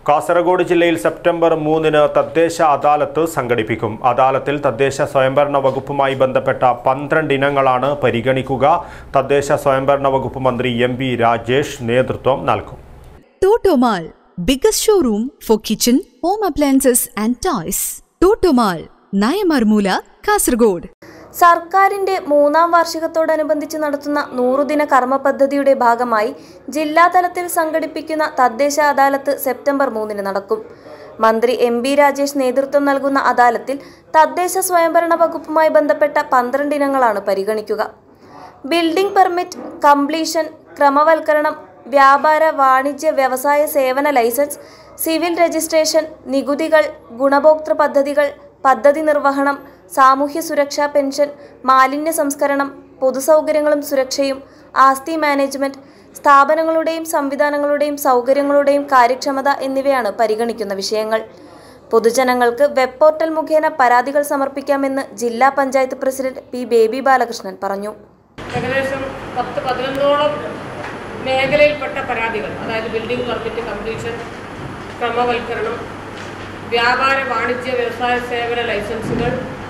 കാസർഗോഡ് ജില്ലയിൽ സെപ്റ്റംബർ മൂന്നിന് തദ്ദേശ അദാലത്ത് സംഘടിപ്പിക്കും അദാലത്തിൽ തദ്ദേശ സ്വയംഭരണ വകുപ്പുമായി ബന്ധപ്പെട്ട പന്ത്രണ്ട് ഇനങ്ങളാണ് പരിഗണിക്കുക തദ്ദേശ സ്വയംഭരണ വകുപ്പ് മന്ത്രി എം പി രാജേഷ് നേതൃത്വം നൽകും Totomal, biggest showroom for kitchen, home appliances and toys. Totomal, Nayamarmula, Kasargod. സർക്കാരിന്റെ മൂന്നാം വാർഷികത്തോടനുബന്ധിച്ച് നടത്തുന്ന നൂറുദിന കർമ്മ പദ്ധതിയുടെ ഭാഗമായി ജില്ലാതലത്തിൽ സംഘടിപ്പിക്കുന്ന തദ്ദേശ അദാലത്ത് സെപ്റ്റംബർ മൂന്നിന് നടക്കും മന്ത്രി എം ബി രാജേഷ് നേതൃത്വം നൽകുന്ന അദാലത്തിൽ തദ്ദേശ സ്വയംഭരണ വകുപ്പുമായി ബന്ധപ്പെട്ട പന്ത്രണ്ട് ഇനങ്ങളാണ് പരിഗണിക്കുക ബിൽഡിംഗ് പെർമിറ്റ് കംപ്ലീഷൻ ക്രമവൽക്കരണം വ്യാപാര വാണിജ്യ വ്യവസായ സേവന ലൈസൻസ് സിവിൽ രജിസ്ട്രേഷൻ നികുതികൾ ഗുണഭോക്തൃ പദ്ധതികൾ പദ്ധതി നിർവഹണം സാമൂഹ്യ സുരക്ഷാ പെൻഷൻ മാലിന്യ സംസ്കരണം പൊതുസൗകര്യങ്ങളും സുരക്ഷയും ആസ്തി മാനേജ്മെന്റ് സ്ഥാപനങ്ങളുടെയും സംവിധാനങ്ങളുടെയും സൗകര്യങ്ങളുടെയും കാര്യക്ഷമത എന്നിവയാണ് പരിഗണിക്കുന്ന വിഷയങ്ങൾ പൊതുജനങ്ങൾക്ക് വെബ് പോർട്ടൽ മുഖേന പരാതികൾ സമർപ്പിക്കാമെന്ന് ജില്ലാ പഞ്ചായത്ത് പ്രസിഡന്റ് പി ബേബി ബാലകൃഷ്ണൻ പറഞ്ഞു ഏകദേശം പത്ത് പതിനൊന്നോളം മേഖലയിൽപ്പെട്ട പരാതികൾ അതായത് ബിൽഡിംഗ് പെർമിറ്റ് കംപ്ലീഷൻ ക്രമവൽക്കരണം വ്യാപാര വാണിജ്യ വ്യവസായ സേവന ലൈസൻസുകൾ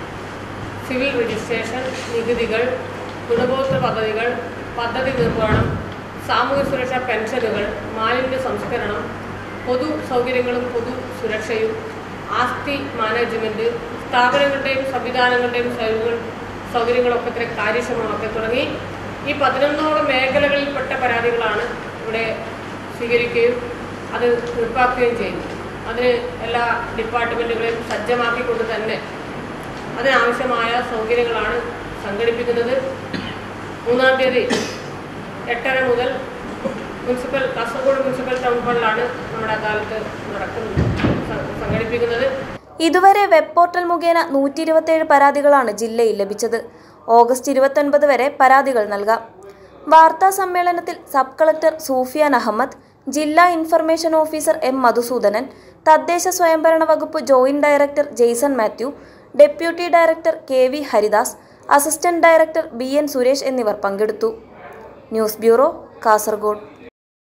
സിവിൽ രജിസ്ട്രേഷൻ നികുതികൾ ഗുണഭോക്തൃ പദ്ധതികൾ പദ്ധതി നിർവഹണം സാമൂഹ്യ സുരക്ഷാ പെൻഷനുകൾ മാലിന്യ സംസ്കരണം പൊതു സൗകര്യങ്ങളും പൊതു സുരക്ഷയും ആസ്തി മാനേജ്മെന്റ് സ്ഥാപനങ്ങളുടെയും സംവിധാനങ്ങളുടെയും സൗകര്യങ്ങൾ സൗകര്യങ്ങളൊക്കെ ഇത്ര കാര്യക്ഷമമാക്കി തുടങ്ങി ഈ പതിനൊന്നോളം മേഖലകളിൽപ്പെട്ട പരാതികളാണ് ഇവിടെ സ്വീകരിക്കുകയും അത് തീർപ്പാക്കുകയും ചെയ്യുന്നു അതിന് എല്ലാ ഡിപ്പാർട്ട്മെൻറ്റുകളെയും സജ്ജമാക്കിക്കൊണ്ട് തന്നെ അതിനാവശ്യമായ സൗകര്യങ്ങളാണ് സംഘടിപ്പിക്കുന്നത് മൂന്നാം തീയതി എട്ടര മുതൽ മുനിസിപ്പൽ കാസർഗോഡ് മുനിസിപ്പൽ ടൗൺ ഹാളിലാണ് നമ്മുടെ അദാലത്ത് നടക്കുന്നത് സ- സംഘടിപ്പിക്കുന്നത് ഇതുവരെ വെബ് പോർട്ടൽ മുഖേന നൂറ്റി ഇരുപത്തിയേഴ് പരാതികളാണ് ജില്ലയിൽ ലഭിച്ചത് ഓഗസ്റ്റ് ഇരുപത്തൊൻപത് വരെ പരാതികൾ നൽകാം വാർത്താ സമ്മേളനത്തിൽ സബ് കളക്ടർ സൂഫിയാൻ അഹമ്മദ് ജില്ലാ ഇൻഫർമേഷൻ ഓഫീസർ എം മധുസൂദനൻ തദ്ദേശ സ്വയംഭരണ വകുപ്പ് joint director Jaison Mathew deputy director K V Haridas assistant director B N Suresh എന്നിവർ പങ്കെടുത്തു ന്യൂസ് ബ്യൂറോ കാസർഗോഡ്